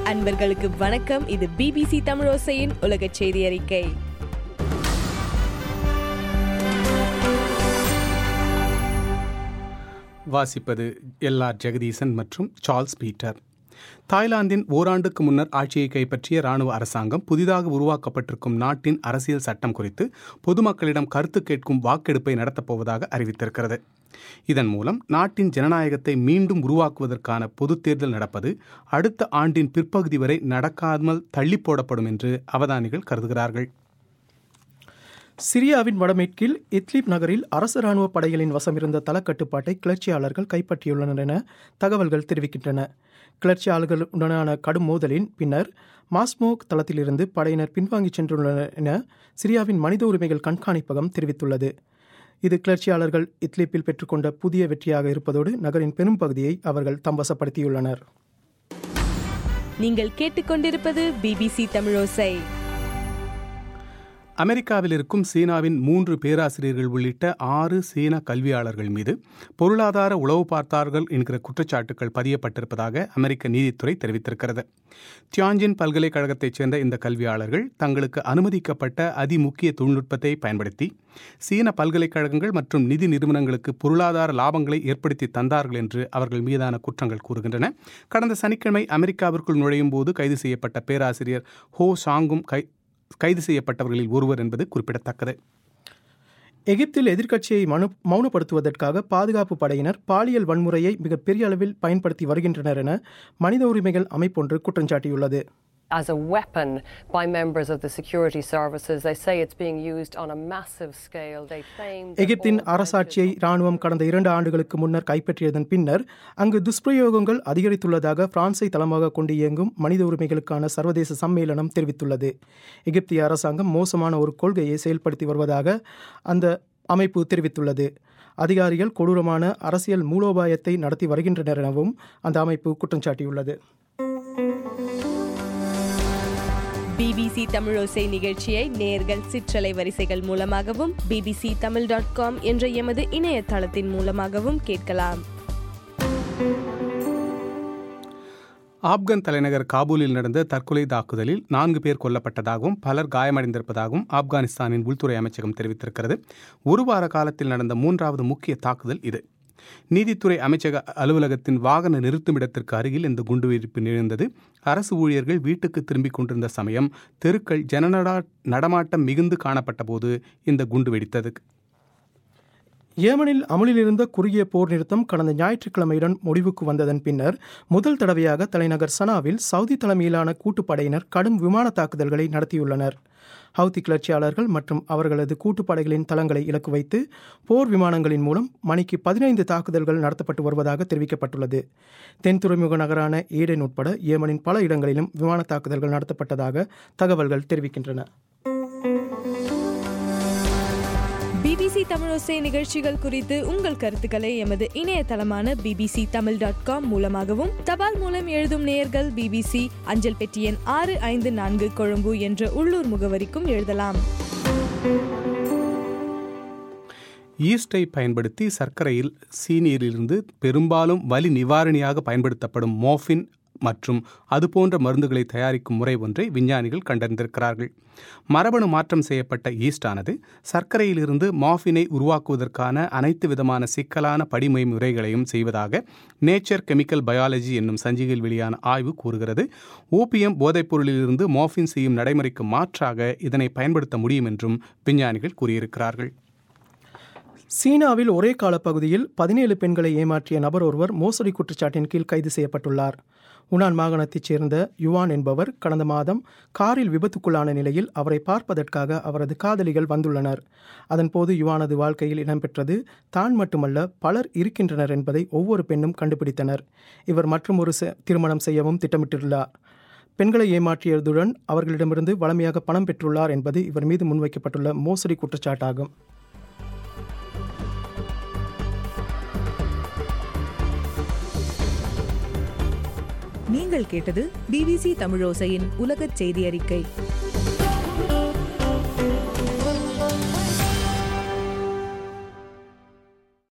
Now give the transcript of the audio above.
அன்பர்களுக்கு வணக்கம் இது பிபிசி தமிழோசையின் உலக செய்தி அறிக்கை வாசிப்பது எல் ஆர் ஜெகதீசன் மற்றும் சார்ல்ஸ் பீட்டர் தாய்லாந்தின் ஓராண்டுக்கு முன்னர் ஆட்சியை கைப்பற்றிய ராணுவ அரசாங்கம் புதிதாக உருவாக்கப்பட்டிருக்கும் நாட்டின் அரசியல் சட்டம் குறித்து பொதுமக்களிடம் கருத்து கேட்கும் வாக்கெடுப்பை நடத்தப்போவதாக அறிவித்திருக்கிறது இதன் மூலம் நாட்டின் ஜனநாயகத்தை மீண்டும் உருவாக்குவதற்கான பொதுத் தேர்தல் நடப்பது அடுத்த ஆண்டின் பிற்பகுதி வரை நடக்காமல் தள்ளி போடப்படும் என்று அவதானிகள் கருதுகிறார்கள் சிரியாவின் வடமேற்கில் இத்லிப் நகரில் அரசு ராணுவ படைகளின் வசமிருந்த தளக்கட்டுப்பாட்டை கிளர்ச்சியாளர்கள் கைப்பற்றியுள்ளனர் என தகவல்கள் தெரிவிக்கின்றன கிளர்ச்சியாளர்களுடனான கடும் மோதலின் பின்னர் மாஸ்மோக் தளத்திலிருந்து படையினர் பின்வாங்கிச் சென்றுள்ளனர் என சிரியாவின் மனித உரிமைகள் கண்காணிப்பகம் தெரிவித்துள்ளது இது கிளர்ச்சியாளர்கள் இத்லிப்பில் பெற்றுக்கொண்ட புதிய வெற்றியாக இருப்பதோடு நகரின் பெரும் பகுதியை அவர்கள் தம்பசப்படுத்தியுள்ளனர் நீங்கள் கேட்டுக்கொண்டிருப்பது பிபிசி தமிழோசை அமெரிக்காவில் இருக்கும் சீனாவின் மூன்று பேராசிரியர்கள் உள்ளிட்ட ஆறு சீன கல்வியாளர்கள் மீது பொருளாதார உளவு பார்த்தார்கள் என்கிற குற்றச்சாட்டுகள் பதியப்பட்டிருப்பதாக அமெரிக்க நீதித்துறை தெரிவித்திருக்கிறது தியான்ஜின் பல்கலைக்கழகத்தைச் சேர்ந்த இந்த கல்வியாளர்கள் தங்களுக்கு அனுமதிக்கப்பட்ட அதிமுக்கிய தொழில்நுட்பத்தை பயன்படுத்தி சீன பல்கலைக்கழகங்கள் மற்றும் நிதி நிறுவனங்களுக்கு பொருளாதார லாபங்களை ஏற்படுத்தி தந்தார்கள் என்று அவர்கள் மீதான குற்றங்கள் கூறுகின்றன கடந்த சனிக்கிழமை அமெரிக்காவிற்குள் நுழையும் போது கைது செய்யப்பட்ட பேராசிரியர் ஹோ ஷாங்கும் கை கைது செய்யப்பட்டவர்களில் ஒருவர் என்பது குறிப்பிடத்தக்கது எகிப்தில் எதிர்க்கட்சியை மனு மௌனப்படுத்துவதற்காக பாதுகாப்பு படையினர் பாலியல் வன்முறையை மிகப்பெரிய அளவில் பயன்படுத்தி வருகின்றனர் என மனித உரிமைகள் அமைப்பொன்று குற்றஞ்சாட்டியுள்ளது as a weapon by members of the security services. They say it's being used on a massive scale. They claim that எகிப்தின் all அரசாட்சியை ராணுவம் கடந்த இரண்டு ஆண்டுகளுக்கு முன்னர் கைப்பற்றியதன் பின்னர் அங்கு துஷ்பிரயோகங்கள் அதிகரித்துள்ளதாக பிரான்சை தளமாக கொண்டு இயங்கும் மனித உரிமைகளுக்கான சர்வதேச சம்மேளனம் தெரிவித்துள்ளது எகிப்திய அரசாங்கம் மோசமான ஒரு கொள்கையை செயல்படுத்தி வருவதாக அந்த அமைப்பு தெரிவித்துள்ளது அதிகாரிகள் கொடூரமான அரசியல் மூலோபாயத்தை நடத்தி வருகின்றனர் எனவும் அந்த அமைப்பு குற்றம் சாட்டியுள்ளது பிபிசி தமிழோசை நிகழ்ச்சியை நேர்கள் சிற்றலை வரிசைகள் மூலமாகவும் பிபிசி தமிழ் டாட் காம் என்ற எமது இணையதளத்தின் மூலமாகவும் கேட்கலாம் ஆப்கன் தலைநகர் காபூலில் நடந்த தற்கொலை தாக்குதலில் நான்கு பேர் கொல்லப்பட்டதாகவும் பலர் காயமடைந்திருப்பதாகவும் ஆப்கானிஸ்தானின் உள்துறை அமைச்சகம் தெரிவித்திருக்கிறது ஒரு வார காலத்தில் நடந்த மூன்றாவது முக்கிய தாக்குதல் இது நீதித்துறை அமைச்சக அலுவலகத்தின் வாகன நிறுத்துமிடத்திற்கு அருகில் இந்த குண்டுவெடிப்பு நிகழ்ந்தது அரசு ஊழியர்கள் வீட்டுக்கு திரும்பிக் கொண்டிருந்த சமயம் தெருக்கள் ஜனநடா நடமாட்டம் மிகுந்து காணப்பட்டபோது இந்த குண்டு வெடித்தது ஏமனில் அமலில் இருந்த குறுகிய போர் நிறுத்தம் கடந்த ஞாயிற்றுக்கிழமையுடன் முடிவுக்கு வந்ததன் பின்னர் முதல் தடவையாக தலைநகர் சனாவில் சவுதி தலைமையிலான கூட்டுப்படையினர் கடும் விமான தாக்குதல்களை நடத்தியுள்ளனர் ஹவுதி கிளர்ச்சியாளர்கள் மற்றும் அவர்களது கூட்டுப்படைகளின் தளங்களை இலக்கு வைத்து போர் விமானங்களின் மூலம் மணிக்கு பதினைந்து தாக்குதல்கள் நடத்தப்பட்டு வருவதாக தெரிவிக்கப்பட்டுள்ளது தென் துறைமுக நகரான ஏடென் உட்பட ஏமனின் பல இடங்களிலும் விமான தாக்குதல்கள் நடத்தப்பட்டதாக தகவல்கள் தெரிவிக்கின்றன பிபிசி தமிழோசை நிகழ்ச்சிகள் குறித்து உங்கள் கருத்துக்களை எமது இணையதளமான பிபிசி தமிழ் டாட் காம் மூலமாகவும் தபால் மூலம் எழுதும் நேயர்கள் பிபிசி அஞ்சல் பெட்டி எண் ஆறு ஐந்து நான்கு கொழும்பு என்ற உள்ளூர் முகவரிக்கும் எழுதலாம் ஈஸ்டை பயன்படுத்தி சர்க்கரையில் சீனியரிலிருந்து பெரும்பாலும் வலி நிவாரணியாக பயன்படுத்தப்படும் மோஃபின் மற்றும் அதுபோன்ற மருந்துகளை தயாரிக்கும் முறை ஒன்றை விஞ்ஞானிகள் கண்டறிந்திருக்கிறார்கள் மரபணு மாற்றம் செய்யப்பட்ட ஈஸ்டானது சர்க்கரையிலிருந்து மாஃபினை உருவாக்குவதற்கான அனைத்து விதமான சிக்கலான படிமை முறைகளையும் செய்வதாக நேச்சர் கெமிக்கல் பயாலஜி என்னும் சஞ்சிகையில் வெளியான ஆய்வு கூறுகிறது ஓபியம் போதைப்பொருளிலிருந்து மாஃபின் செய்யும் நடைமுறைக்கு மாற்றாக இதனை பயன்படுத்த முடியும் என்றும் விஞ்ஞானிகள் கூறியிருக்கிறார்கள் சீனாவில் ஒரே காலப்பகுதியில் பதினேழு பெண்களை ஏமாற்றிய நபர் ஒருவர் மோசடி குற்றச்சாட்டின் கீழ் கைது செய்யப்பட்டுள்ளார் உனான் மாகாணத்தைச் சேர்ந்த யுவான் என்பவர் கடந்த மாதம் காரில் விபத்துக்குள்ளான நிலையில் அவரை பார்ப்பதற்காக அவரது காதலிகள் வந்துள்ளனர் அதன்போது யுவானது வாழ்க்கையில் இடம்பெற்றது தான் மட்டுமல்ல பலர் இருக்கின்றனர் என்பதை ஒவ்வொரு பெண்ணும் கண்டுபிடித்தனர் இவர் மற்றும் ஒரு திருமணம் செய்யவும் திட்டமிட்டுள்ளார் பெண்களை ஏமாற்றியதுடன் அவர்களிடமிருந்து வளமையாக பணம் பெற்றுள்ளார் என்பது இவர் மீது முன்வைக்கப்பட்டுள்ள மோசடி குற்றச்சாட்டாகும் நீங்கள் கேட்டது பிபிசி தமிழோசையின் உலகச் செய்தி அறிக்கை